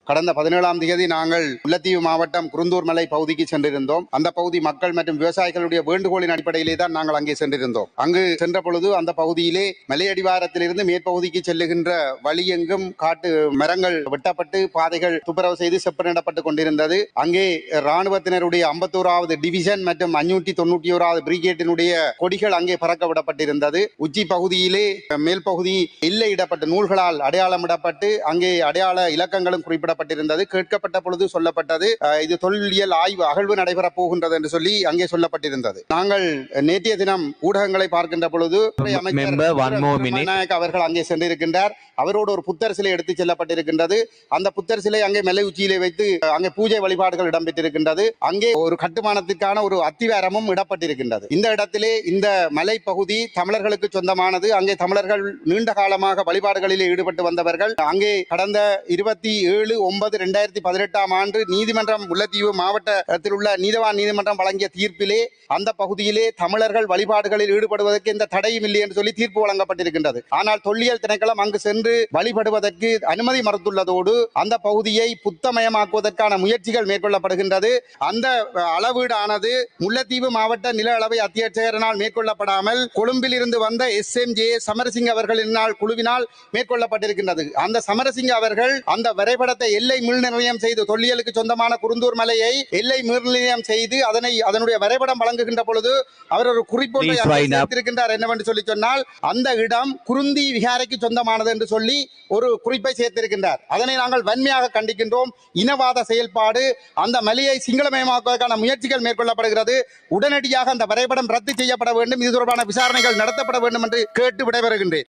கடந்த பதினேழாம் தேதி நாங்கள் முல்லைத்தீவு மாவட்டம் குருந்தூர் மலை பகுதிக்கு சென்றிருந்தோம் அந்த பகுதி மக்கள் மற்றும் விவசாயிகளுடைய வேண்டுகோளின் அடிப்படையிலே தான் நாங்கள் அங்கே சென்றிருந்தோம் அங்கு சென்ற பொழுது அந்த பகுதியிலே மலையடிவாரத்திலிருந்து மேற்பகுதிக்கு செல்லுகின்ற வழி எங்கும் காட்டு மரங்கள் வெட்டப்பட்டு பாதைகள் துப்புரவு செய்து செப்பனிடப்பட்டு கொண்டிருந்தது அங்கே ராணுவத்தினருடைய ஐம்பத்தோராவது டிவிஷன் மற்றும் அஞ்சூற்றி தொண்ணூற்றி ஓராவது பிரிகேட்டினுடைய கொடிகள் அங்கே பறக்க விடப்பட்டிருந்தது உச்சி பகுதியிலே மேல் பகுதி இல்லையிடப்பட்டு நூல்களால் அடையாளமிடப்பட்டு அங்கே அடையாள இலக்கங்களும் குறிப்பிடப்பட்டிருந்தது கேட்கப்பட்ட பொழுது சொல்லப்பட்டது அஹ், இது தொல்லியல் ஆய்வு அகழ்வு நடைபெறப் போகின்றது என்று சொல்லி அங்கே சொல்லப்பட்டிருந்தது நாங்கள் நேற்றைய தினம் ஊடகங்களை பார்க்கின்ற பொழுது துறை அமைச்சர் Member, one more திரு minute. நாயக் அவர்கள் அங்கே சென்றிருக்கின்றார் அவரோடு ஒரு புத்தர் சிலை எடுத்து செல்லப்பட்டிருக்கின்றது அந்த புத்தர் சிலை அங்கே மலை உச்சியிலே வைத்து அஹ், அங்கே பூஜை வழிபாடுகள் இடம்பெற்றிருக்கின்றது அங்கே ஒரு கட்டுமானத்திற்கான ஒரு அத்திவாரமும் இடப்பட்டிருக்கின்றது இந்த இடத்திலே இந்த மலை பகுதி தமிழர்களுக்கு சொந்தமானது அங்கே தமிழர்கள் நீண்ட காலமாக வழிபாடுகளிலே ஈடுபட்டு வந்தவர்கள் அங்கே கடந்த இருபத்தி ஏழு ஒன்பது ரெண்டாயிரத்தி பதினெட்டாம் ஆண்டு நீதிமன்றம் முல்லைத்தீவு மாவட்டத்தில் உள்ள நீதவான் நீதிமன்றம் வழங்கிய தீர்ப்பிலே அந்த பகுதியிலே தமிழர்கள் வழிபாடுகளில் ஈடுபடுவதற்கு எந்த தடையும் இல்லை என்று சொல்லி தீர்ப்பு வழங்கப்பட்டிருக்கின்றது ஆனால் தொல்லியல் திணைக்களம் அங்கு சென்று வழிபடுவதற்கு அனுமதி மறுத்துள்ளதோடு அந்த பகுதியை புத்தமயமாக்குவதற்கான முயற்சிகள் மேற்கொள்ளப்படுகின்றது அந்த அஹ், அளவீடானது முல்லைத்தீவு மாவட்ட நில அளவை அத்தியட்சகரினால் மேற்கொள்ளப்படாமல் கொழும்பில் இருந்து வந்த எஸ் எம் ஜே சமரசிங் அவர்களினால் குழுவினால் மேற்கொள்ளப்பட்டிருக்கின்றது அந்த சமரசிங்க அவர்கள் அந்த வரைபடத்தை எல்லை மீள்நிர்ணயம் செய்து தொல்லியலுக்கு சொந்தமான குருந்தூர் மலையை எல்லை மீள்நிர்ணயம் செய்து அதனை அதனுடைய வரைபடம் வழங்குகின்ற பொழுது அவர் ஒரு குறிப்பொன்றை Please அங்கே wind up. சேர்த்திருக்கின்றார் என்னவென்று சொல்லி சொன்னால் அந்த இடம் குருந்தி விகாரைக்கு சொந்தமானது என்று சொல்லி ஒரு குறிப்பை சேர்த்திருக்கின்றார் அதனை நாங்கள் வன்மையாக கண்டிக்கின்றோம் இனவாத செயல்பாடு அந்த மலையை சிங்களமயமாக்குவதற்கான முயற்சிகள் மேற்கொள்ளப்படுகிறது உடனடியாக அந்த வரைபடம் ரத்து செய்யப்பட வேண்டும் இது தொடர்பான விசாரணைகள் நடத்தப்பட வேண்டும் என்று கேட்டு விடைபெறுகின்றேன்